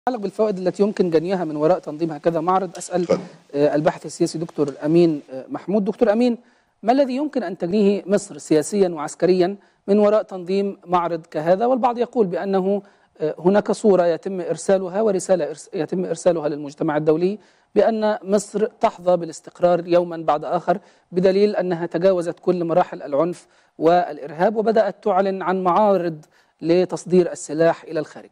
يتعلق بالفوائد التي يمكن جنيها من وراء تنظيم هكذا معرض أسأل اتفضل. آه، الباحث السياسي دكتور أمين آه، محمود دكتور أمين ما الذي يمكن أن تجنيه مصر سياسيا وعسكريا من وراء تنظيم معرض كهذا والبعض يقول بأنه آه، هناك صورة يتم إرسالها ورسالة إرس- يتم إرسالها للمجتمع الدولي بأن مصر تحظى بالاستقرار يوما بعد آخر بدليل أنها تجاوزت كل مراحل العنف والإرهاب وبدأت تعلن عن معارض لتصدير السلاح إلى الخارج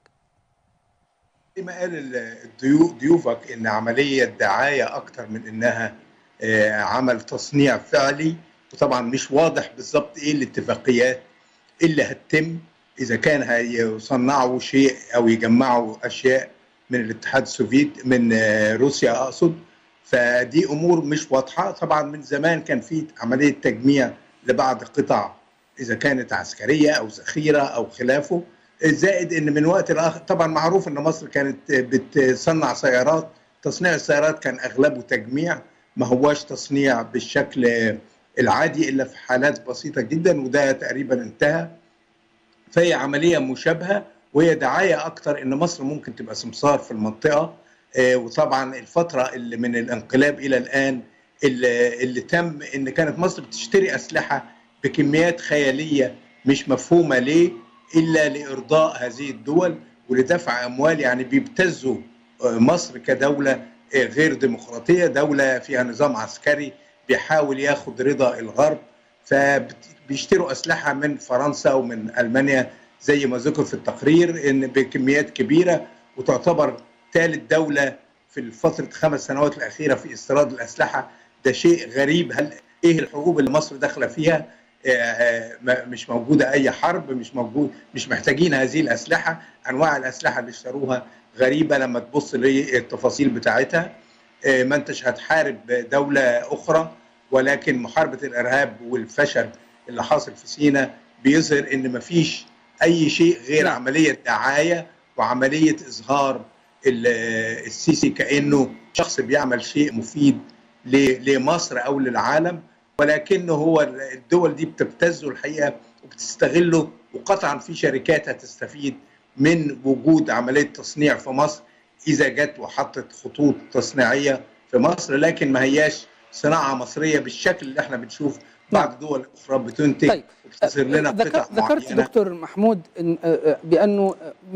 زي ما قال ال- الضيو- ضيوفك ان عمليه دعايه اكتر من انها آه، عمل تصنيع فعلي وطبعا مش واضح بالظبط ايه الاتفاقيات اللي هتتم اذا كان هيصنعوا شيء او يجمعوا اشياء من الاتحاد السوفيتي من آه، روسيا اقصد فدي امور مش واضحه طبعا من زمان كان في عمليه تجميع لبعض قطع اذا كانت عسكريه او ذخيره او خلافه زائد ان من وقت لاخر طبعا معروف ان مصر كانت بتصنع سيارات تصنيع السيارات كان اغلبه تجميع ما هواش تصنيع بالشكل العادي الا في حالات بسيطه جدا وده تقريبا انتهى فهي عمليه مشابهه وهي دعايه اكتر ان مصر ممكن تبقى سمسار في المنطقه آه، وطبعا الفتره اللي من الانقلاب الى الان اللي, اللي تم ان كانت مصر بتشتري اسلحه بكميات خياليه مش مفهومه ليه الا لارضاء هذه الدول ولدفع اموال يعني بيبتزوا آه، مصر كدوله آه، غير ديمقراطيه دوله فيها نظام عسكري بيحاول ياخد رضا الغرب فبيشتروا اسلحه من فرنسا ومن المانيا زي ما ذكر في التقرير ان بكميات كبيره وتعتبر ثالث دوله في الفتره خمس سنوات الاخيره في استيراد الاسلحه ده شيء غريب هل ايه الحروب اللي مصر داخله فيها آه، آه، ما- مش موجوده اي حرب مش موجود مش محتاجين هذه الاسلحه انواع الاسلحه اللي اشتروها غريبه لما تبص للتفاصيل بتاعتها آه، ما انتش هتحارب دوله اخرى ولكن محاربه الارهاب والفشل اللي حاصل في سيناء بيظهر ان مفيش اي شيء غير نعم. عمليه دعايه وعمليه اظهار ال- السيسي كانه شخص بيعمل شيء مفيد ل- لمصر او للعالم ولكنه هو الدول دي بتبتزه الحقيقه وبتستغله وقطعا في شركات هتستفيد من وجود عمليه تصنيع في مصر اذا جت وحطت خطوط تصنيعيه في مصر لكن ما هياش صناعه مصريه بالشكل اللي احنا بنشوف بعض الدول الاخرى بتنتج طيب. وبتظهر لنا ذكر- قطع ذكرت معينه دكتور محمود إن آه، آه، بأنه